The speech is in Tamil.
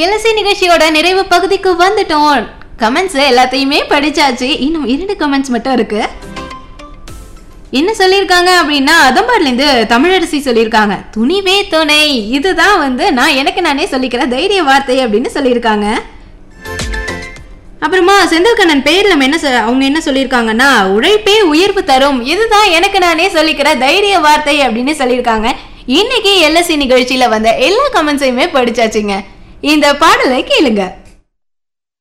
எல்எஸ்சி நிகழ்ச்சியோட நிறைவு பகுதிக்கு வந்துட்டோம் கமெண்ட்ஸ் எல்லாத்தையுமே படிச்சாச்சு இன்னும் இரண்டு கமெண்ட்ஸ் மட்டும் இருக்கு என்ன சொல்லியிருக்காங்க அப்படின்னா அதம்பாட்லேருந்து தமிழரசி சொல்லியிருக்காங்க துணிவே துணை இதுதான் வந்து நான் எனக்கு நானே சொல்லிக்கிற தைரிய வார்த்தை அப்படின்னு சொல்லியிருக்காங்க அப்புறமா செந்தில்கண்ணன் பேர்ல நம்ம என்ன சொ- அவங்க என்ன சொல்லியிருக்காங்கன்னா உழைப்பே உயர்வு தரும் இதுதான் எனக்கு நானே சொல்லிக்கிற தைரிய வார்த்தை அப்படின்னு சொல்லியிருக்காங்க இன்னைக்கு எல்எஸ்சி நிகழ்ச்சியில வந்த எல்லா கமெண்ட்ஸையுமே படிச்சாச்சுங்க இந்த பாடலை கேளுங்க